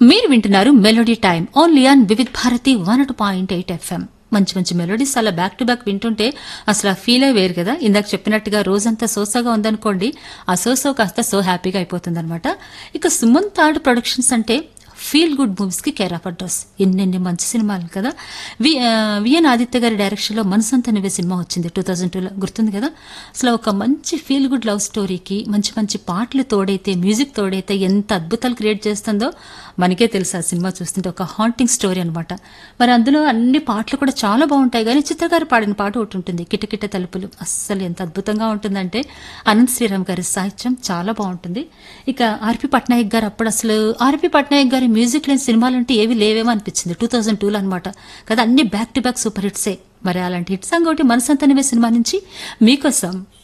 మీరు వింటున్నారు melody time only on Vividh Bharati one at point eight FM మంచి మంచి మెలోడీస్ అలా బ్యాక్ టు బ్యాక్ వింటుంటే అసలు ఆ ఫీలే వేరు కదా ఇందాక చెప్పినట్టుగా రోజంతా సోసాగా ఉందనుకోండి ఆ సోసో కాస్త సో హ్యాపీగా అయిపోతుంది ఇక సుమన్ థర్డ్ ప్రొడక్షన్స్ అంటే ఫీల్ గుడ్ మూవీస్ కి కేర్ ఆఫ్ అడ్రస్ ఎన్నెన్ని మంచి సినిమాలు కదా వి ఆ, విఎన్ ఆదిత్య గారి డైరెక్షన్ లో మనసంత నువ్వే సినిమా వచ్చింది టూ థౌజండ్ టూలో గుర్తుంది కదా అసలు ఒక మంచి ఫీల్ గుడ్ లవ్ స్టోరీకి మంచి మంచి పాటలు తోడైతే మ్యూజిక్ తోడైతే ఎంత అద్భుతాలు క్రియేట్ చేస్తుందో మనకే తెలుసు ఆ సినిమా చూస్తుంటే ఒక హాంటింగ్ స్టోరీ అనమాట మరి అందులో అన్ని పాటలు కూడా చాలా బాగుంటాయి కానీ చిత్ర గారు పాడిన పాట ఒకటి ఉంటుంది కిటకిట తలుపులు అస్సలు ఎంత అద్భుతంగా ఉంటుందంటే అనంత్ శ్రీరామ్ గారి సాహిత్యం చాలా బాగుంటుంది ఇక ఆర్పి పట్నాయక్ గారు అప్పుడు అసలు ఆర్పి పట్నాయక్ గారి మ్యూజిక్ లేని సినిమాలు అంటే ఏవి లేవేమో అనిపించింది టూ థౌజండ్ టూలో అనమాట కదా అన్ని బ్యాక్ టు బ్యాక్ సూపర్ హిట్సే మరి అలాంటి హిట్ సాంగ్ ఒకటి మనసంతనివే సినిమా నుంచి మీకోసం